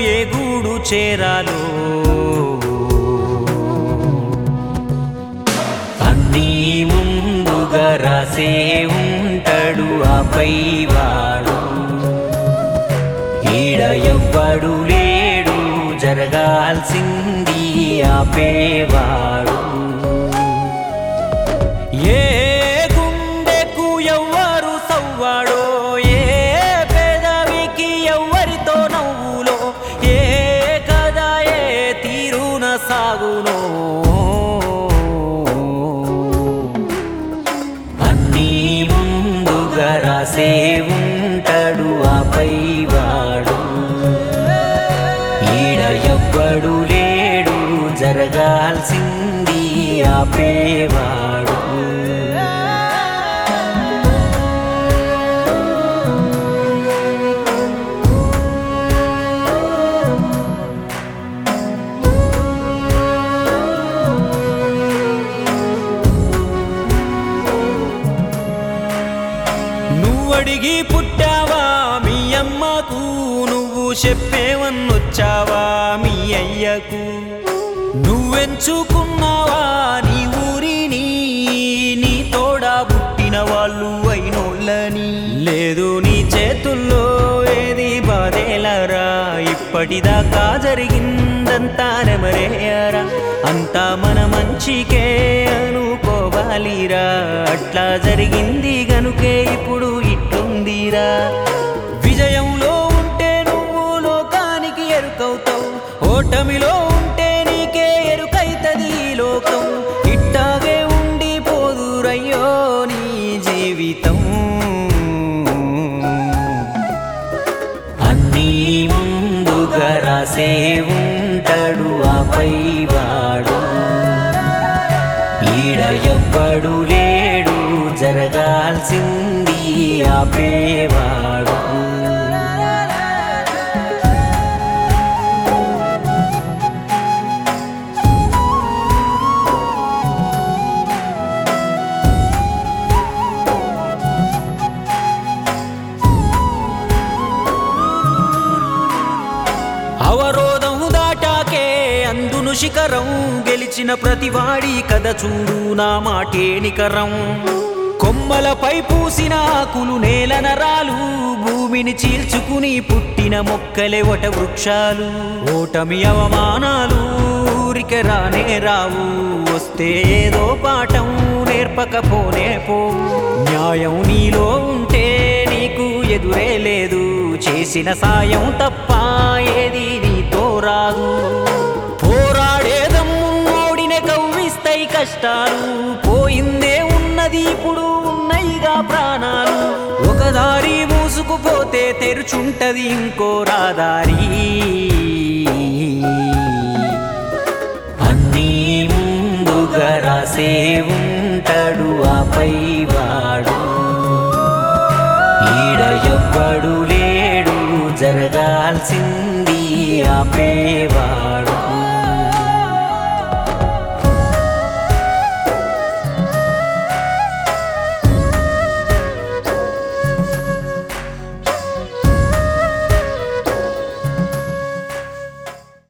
ఏ గూడు చేరాలో అన్నీ ముందుగా రాసే ఉంటాడు ఆపై వాడు ఈడ ఎవ్వడు లేడు జరగాల్సింది ఆపేవాడు ఏ గుండెకు ఎవ్వరు సవ్వాడో ఏ పెదవికి ఎవ్వరితో నవ్వులో ఏ కథ ఏ తీరున సాగునో అన్నీ ముందుగా రాసే ఉంటాడు ఆపై వాడు ఈడ ఎవ్వడు లేడు జరగాల్సింది ఆపేవాడు నువ్వడిగి పుట్టావా మీ అమ్మకు నువ్వు చెప్పేవన్నొచ్చావా మీ అయ్యకు నువ్వెంచుకున్నావా నీ ఊరిని నీ తోడా పుట్టిన వాళ్ళు అయినోళ్ళని లేదు నీ చేతుల్లో ఏది బాధేలరా ఇప్పటిదాకా జరిగిందంతా నెమరేయరా అంతా మన మంచికే అనుకోవాలిరా అట్లా జరిగింది గనుకే ఇప్పుడు ఇట్లుందిరా విజయంలో ఉంటే నువ్వు లోకానికి ఎరుకవుతావు ఓటమిలో ఉంటే నీకే ఎరుకైతది ఈ లోకం ఇట్టాగే ఉండిపోదురయ్యో నీ జీవితం అన్నీ ముందుగా రాసే ఉంటాడు ఆపై వాడు ఈడ ఎవ్వడు లేడు జరగాల్సింది ఆపేవాడు అవరోధం దాటాకే అందును శిఖరం గెలిచిన ప్రతివాడి కథ చూడు నా మాటే నికరం కొమ్మలపై పూసిన ఆకులు నేల నరాలు భూమిని చీల్చుకుని పుట్టిన మొక్కలే వట వృక్షాలు ఓటమి అవమానాలు ఊరికే రానే రావు వస్తే ఏదో పాఠం నేర్పకపోనే పో న్యాయం నీలో ఉంటే నీకు ఎదురే లేదు చేసిన సాయం తప్ప ఏది నీతో రాదు పోరాడేదమ్మున్నోడినే కవ్విస్తాయి కష్టాలు పోయిందే ఉన్నది ఇప్పుడు ఉన్నయిగా ప్రాణాలు ఒక దారి మూసుకుపోతే తెరుచుంటది ఇంకో రాదారి అన్నీ ముందుగా రాసే ఉంటాడు ఆపై వాడు ఈడ ఎవ్వడు లేడు జరగాల్సింది ఆపేవాడు